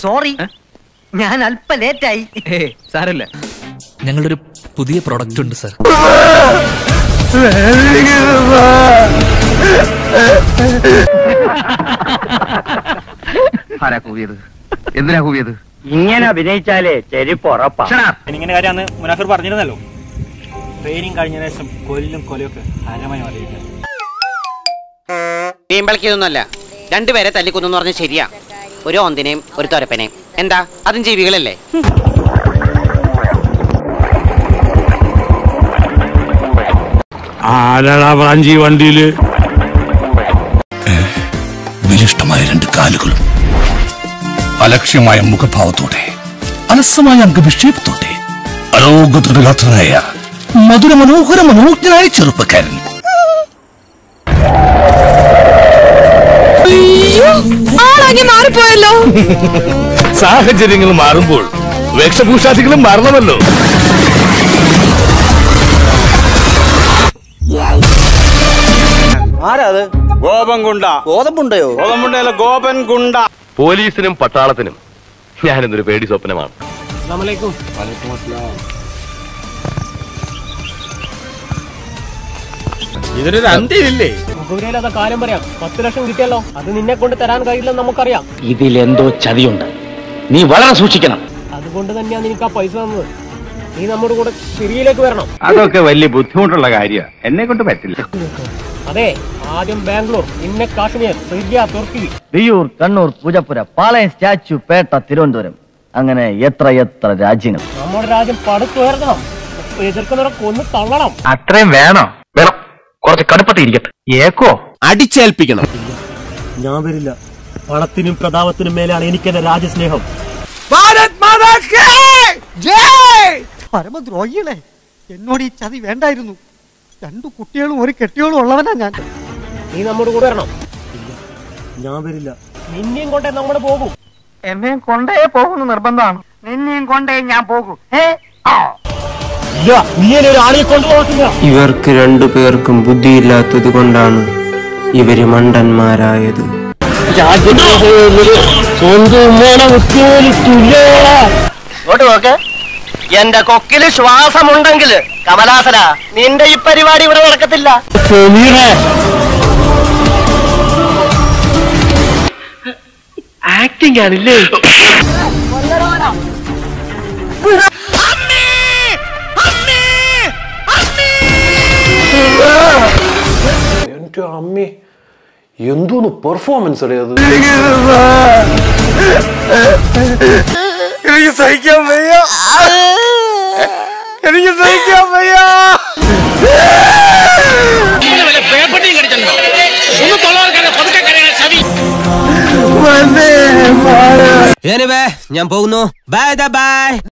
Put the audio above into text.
sorry ഞാൻ അല്പ ലേറ്റായി ഏ സാരല്ല ഞങ്ങളുടെ ഒരു പുതിയ പ്രൊഡക്റ്റ് ഉണ്ട് സർ ആരാ കൂവിയത് എന്തിനാ കൂവിയത് ഇങ്ങനെ അഭിനയിച്ചാലേ ചെരിപ്പ് ഉറപ്പാ ഇങ്ങനെ കാര്യം അന്ന് മുനാഫിർ പറഞ്ഞിരുന്നല്ലോ ട്രെയിനിങ് കഴിഞ്ഞ ശേഷം കൊല്ലും കൊലയൊക്കെ ഹരമായി മാറിയിരിക്കുക വീമ്പളിക്കൊന്നുമല്ല രണ്ടുപേരെ തല്ലിക്കൊന്നു പറഞ്ഞ ശരിയാ ഒരു ഓന്തിനെയും ഒരു തൊരപ്പനെയും എന്താ അതും ജീവികളല്ലേ ആരാടാ ബ്രാഞ്ചി വണ്ടിയില് വിശിഷ്ടമായ രണ്ട് കാലുകളും അലക്ഷ്യമായ മുഖഭാവത്തോടെ അലസമായ അംഗവിക്ഷേപത്തോടെ അരോഗ്യതൃഗാത്രനായ മധുര മനോഹര മനോജ്ഞനായ ചെറുപ്പക്കാരൻ ആളാകെ മാറിപ്പോയല്ലോ സാഹചര്യങ്ങൾ മാറുമ്പോൾ വേഷഭൂഷാദികളും മാറണമല്ലോ ആരാ അത് ഗോപൻ ഗുണ്ട ഗോതമ്പുണ്ടയോ ഗോതമ്പുണ്ടല്ല ഗോപൻ ഗുണ്ട പോലീസിനും പട്ടാളത്തിനും ഞാനിന്നൊരു പേടി സ്വപ്നമാണ് ഇതിനൊരു അന്ത്യമില്ലേ മുഖവിരയില്ലാത്ത കാര്യം പറയാം പത്ത് ലക്ഷം കിട്ടിയല്ലോ അത് നിന്നെ കൊണ്ട് തരാൻ കഴിയില്ലെന്ന് നമുക്കറിയാം ഇതിലെന്തോ ചതിയുണ്ട് നീ വളരെ സൂക്ഷിക്കണം അതുകൊണ്ട് തന്നെയാണ് നിനക്ക് ആ പൈസ തന്നത് നീ നമ്മുടെ കൂടെ സിറിയയിലേക്ക് വരണം അതൊക്കെ വലിയ ബുദ്ധിമുട്ടുള്ള കാര്യമാണ് എന്നെ കൊണ്ട് പറ്റില്ല അതെ ആദ്യം ബാംഗ്ലൂർ പിന്നെ Kashmir Syria Turkey Viyyur Kannur Poojappura Palayam statue Pettah Thiruvananthapuram അങ്ങനെ എത്ര എത്ര രാജ്യങ്ങൾ നമ്മുടെ രാജ്യം പടുത്തുയർത്തണം എതിർക്കുന്നവരെ കൊന്ന് തള്ളണം അത്രയും വേണോ വേണം കുറച്ച് കടുപ്പത്തിരിക്കട്ടെ ഏക്കോ അടിച്ചേൽപ്പിക്കണം ഞാൻ വരില്ല പണത്തിനും പ്രതാപത്തിനും മേലാണ് എനിക്കെന്റെ രാജ്യസ്നേഹം പരമദ്രോഹികളെ എന്നോട് ഈ ചതി വേണ്ടായിരുന്നു രണ്ടു കുട്ടികളും ഒരു കെട്ടിയോളും ഉള്ളവനാ ഞാൻ നീ നമ്മുടെ കൂടെ വരണം ഞാൻ വരില്ല നിന്നെയും കൊണ്ടേ നമ്മൾ പോകും എന്നെയും കൊണ്ടേ പോകുന്നു നിർബന്ധമാണ് നിന്നെയും കൊണ്ടേ ഞാൻ പോകൂ ഏ ഇല്ല നീ എന്നെ ഒരു ആളിയെ കൊണ്ടുപോകത്തില്ല ഇവർക്ക് രണ്ടു പേർക്കും ബുദ്ധിയില്ലാത്തത് കൊണ്ടാണ് ഇവര് മണ്ടന്മാരായത് ഇങ്ങോട്ട് നോക്ക് എന്റെ കൊക്കില് ശ്വാസമുണ്ടെങ്കിൽ കമലാസന നിന്റെ ഈ പരിപാടി ഇവിടെ നടക്കത്തില്ല ആക്ടിംഗ് ആണില്ലേ എന്റെ അമ്മേ എന്തോന്ന് പെർഫോമൻസ് അറിയാത് എനിക്ക് സഹിക്കാൻ വയ്യ എനിക്ക് സഹിക്കാൻ വയ്യ ഞാൻ പോകുന്നു ബൈ ബൈ